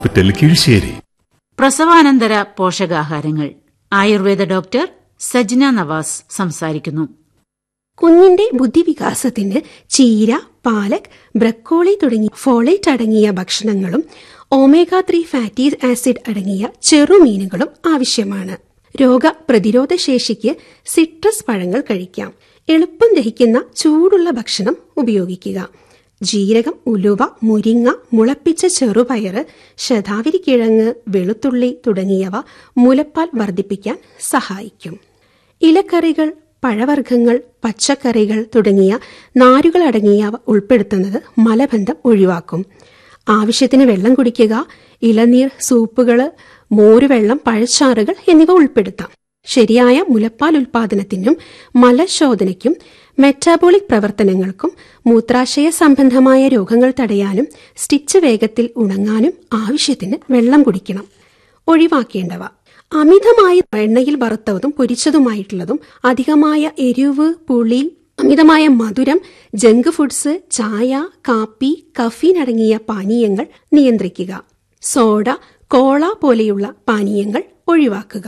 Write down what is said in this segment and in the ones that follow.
hospital Kizhisseri പ്രസവാനന്തര പോഷകാഹാരങ്ങൾ Ayurveda doctor Sajna Nawaz സംസാരിക്കുന്നു കുഞ്ഞിന്റെ ബുദ്ധിവികാസത്തിന് ചീര പാലക് ബ്രക്കോളി തുടങ്ങി ഫോളേറ്റ് അടങ്ങിയ ഭക്ഷണങ്ങളും ഒമേഗ ത്രീ ഫാറ്റി ആസിഡ് അടങ്ങിയ ചെറുമീനുകളും ആവശ്യമാണ് രോഗപ്രതിരോധ ശേഷിക്ക് സിട്രസ് പഴങ്ങൾ കഴിക്കാം എളുപ്പം ദഹിക്കുന്ന ചൂടുള്ള ഭക്ഷണം ഉപയോഗിക്കുക ജീരകം ഉലുവ മുരിങ്ങ മുളപ്പിച്ച ചെറുപയറ് ശതാവിരി കിഴങ്ങ് വെളുത്തുള്ളി തുടങ്ങിയവ മുലപ്പാൽ വർദ്ധിപ്പിക്കാൻ സഹായിക്കും ഇലക്കറികൾ പഴവർഗ്ഗങ്ങൾ പച്ചക്കറികൾ തുടങ്ങിയ നാരുകൾ അടങ്ങിയവ ഉൾപ്പെടുത്തുന്നത് മലബന്ധം ഒഴിവാക്കും ആവശ്യത്തിന് വെള്ളം കുടിക്കുക ഇളനീർ സൂപ്പുകൾ മോരുവെള്ളം പഴച്ചാറുകൾ എന്നിവ ഉൾപ്പെടുത്താം ശരിയായ മുലപ്പാൽ ഉൽപാദനത്തിനും മലശോധനയ്ക്കും മെറ്റാബോളിക് പ്രവർത്തനങ്ങൾക്കും മൂത്രാശയ സംബന്ധമായ രോഗങ്ങൾ തടയാനും സ്റ്റിച്ച് വേഗത്തിൽ ഉണങ്ങാനും ആവശ്യത്തിന് വെള്ളം കുടിക്കണം ഒഴിവാക്കേണ്ടവ അമിതമായ എണ്ണയിൽ വറുത്തതും പൊരിച്ചതുമായിട്ടുള്ളതും അധികമായ എരിവ് പുളി അമിതമായ മധുരം ജങ്ക് ഫുഡ്സ് ചായ കാപ്പി കഫീൻ അടങ്ങിയ പാനീയങ്ങൾ നിയന്ത്രിക്കുക സോഡ കോള പോലെയുള്ള പാനീയങ്ങൾ ഒഴിവാക്കുക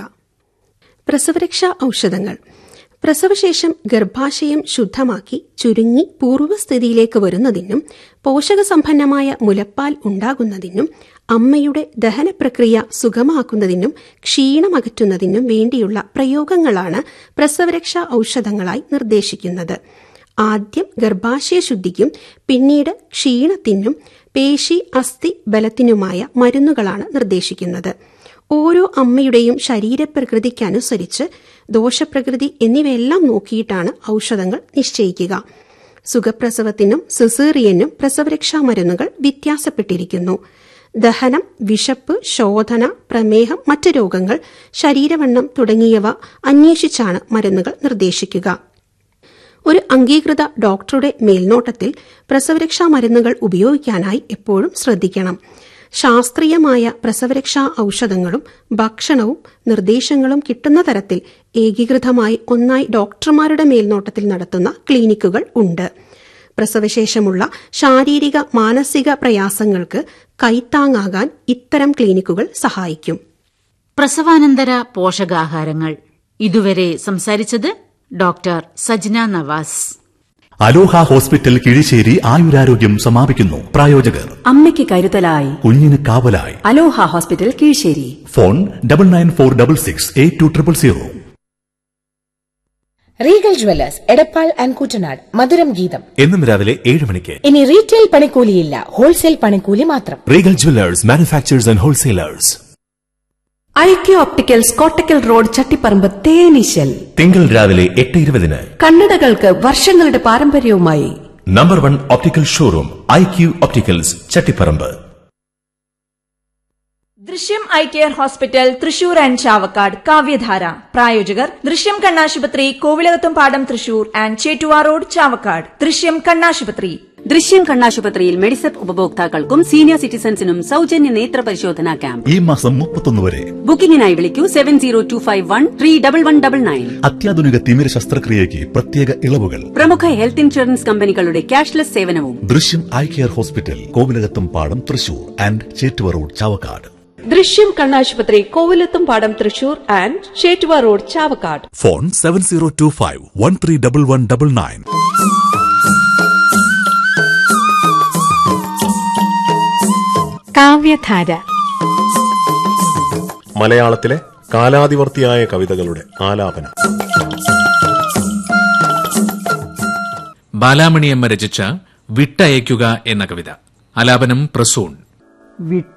പ്രസവരക്ഷാ ഔഷധങ്ങൾ പ്രസവശേഷം ഗർഭാശയം ശുദ്ധമാക്കി ചുരുങ്ങി പൂർവ്വസ്ഥിതിയിലേക്ക് വരുന്നതിനും പോഷകസമ്പന്നമായ മുലപ്പാൽ ഉണ്ടാകുന്നതിനും അമ്മയുടെ ദഹന പ്രക്രിയ സുഗമാക്കുന്നതിനും ക്ഷീണമകറ്റുന്നതിനും വേണ്ടിയുള്ള പ്രയോഗങ്ങളാണ് പ്രസവരക്ഷാ ഔഷധങ്ങളായി നിർദ്ദേശിക്കുന്നത് ആദ്യം ഗർഭാശയ ശുദ്ധിക്കും പിന്നീട് ക്ഷീണത്തിനും പേശി അസ്ഥി ബലത്തിനുമായ മരുന്നുകളാണ് നിർദ്ദേശിക്കുന്നത് ഓരോ അമ്മയുടെയും ശരീരപ്രകൃതിക്കനുസരിച്ച് ദോഷപ്രകൃതി എന്നിവയെല്ലാം നോക്കിയിട്ടാണ് ഔഷധങ്ങൾ നിശ്ചയിക്കുക സുഖപ്രസവത്തിനും സിസേറിയനും പ്രസവരക്ഷാ മരുന്നുകൾ വ്യത്യാസപ്പെട്ടിരിക്കുന്നു ദഹനം വിശപ്പ് ശോധന പ്രമേഹം മറ്റ് രോഗങ്ങൾ ശരീരവണ്ണം തുടങ്ങിയവ അന്വേഷിച്ചാണ് മരുന്നുകൾ നിർദ്ദേശിക്കുക ഒരു അംഗീകൃത ഡോക്ടറുടെ മേൽനോട്ടത്തിൽ പ്രസവരക്ഷാ മരുന്നുകൾ ഉപയോഗിക്കാനായി എപ്പോഴും ശ്രദ്ധിക്കണം ശാസ്ത്രീയമായ പ്രസവരക്ഷാ ഔഷധങ്ങളും ഭക്ഷണവും നിർദ്ദേശങ്ങളും കിട്ടുന്ന തരത്തിൽ ഏകീകൃതമായി ഒന്നായി ഡോക്ടർമാരുടെ മേൽനോട്ടത്തിൽ നടത്തുന്ന ക്ലിനിക്കുകൾ ഉണ്ട് പ്രസവശേഷമുള്ള ശാരീരിക മാനസിക പ്രയാസങ്ങൾക്ക് കൈത്താങ്ങാകാൻ ഇത്തരം ക്ലിനിക്കുകൾ സഹായിക്കും പ്രസവാനന്തര പോഷകാഹാരങ്ങൾ ഇതുവരെ സംസാരിച്ചത് doctor Sajna Navas Aloha hospital Keezhissery ആയുരാരോഗ്യം സമാപിക്കുന്നു പ്രായോജകർ അമ്മയ്ക്ക് കരുതലായി കുഞ്ഞിന് കാവലായി Aloha hospital Keezhissery phone double nine four double six eight two triple zero Regal jewellers Edappal and Koottanad മധുരം ഗീതം എന്നും രാവിലെ ഏഴ് മണിക്ക് ഇനി റീറ്റെയിൽ പണിക്കൂലിയില്ല ഹോൾസെയിൽ പണിക്കൂലി മാത്രം Regal jewellers manufacturers and wholesalers IQ opticals Kottakkal road Chattiparamba തേനീശൽ തിങ്കൾ രാവിലെ എട്ട് ഇരുപതിന് കണ്ണടകൾക്ക് വർഷങ്ങളുടെ പാരമ്പര്യവുമായി number one optical showroom I Q opticals Chattiparamba Drishyam eye care hospital Thrissur and Chavakkad Kavyadhara പ്രായോജകർ ദൃശ്യം കണ്ണാശുപത്രി കോവിലകത്തും പാടം തൃശൂർ ആൻഡ് ചേറ്റുവാ റോഡ് ചാവക്കാട് ദൃശ്യം കണ്ണാശുപത്രി ദൃശ്യം കണ്ണാശുപത്രിയിൽ മെഡിസെപ്പ് ഉപഭോക്താക്കൾക്കും സീനിയർ സിറ്റിസൺസിനും സൗജന്യ നേത്ര പരിശോധനാ ക്യാമ്പ് ഈ മാസം മുപ്പത്തൊന്ന് വരെ ബുക്കിംഗിനായി വിളിക്കൂ seven zero two five one three double one double nine അത്യാധുനിക തിമിര ശസ്ത്രക്രിയയ്ക്ക് പ്രത്യേക ഇളവുകൾ പ്രമുഖ ഹെൽത്ത് ഇൻഷുറൻസ് കമ്പനികളുടെ ക്യാഷ്ലെസ് സേവനവും ദൃശ്യം ഐ കെയർ ഹോസ്പിറ്റൽ കോവിലകത്തും പാടം തൃശൂർ ആൻഡ് ചേറ്റുവ റോഡ് ചാവക്കാട് ദൃശ്യം കണ്ണാശുപത്രി കോവിലത്തും പാടം Thrissur and Chettuva road Chavakkad phone seven zero two five one three double one double nine Kavyadhara മലയാളത്തിലെ കാലാതിവർത്തിയായ കവിതകളുടെ ആലാപനം ബാലാമണിയമ്മ രചിച്ച വിട്ടയക്കുക എന്ന കവിത ആലാപനം പ്രസൂൺ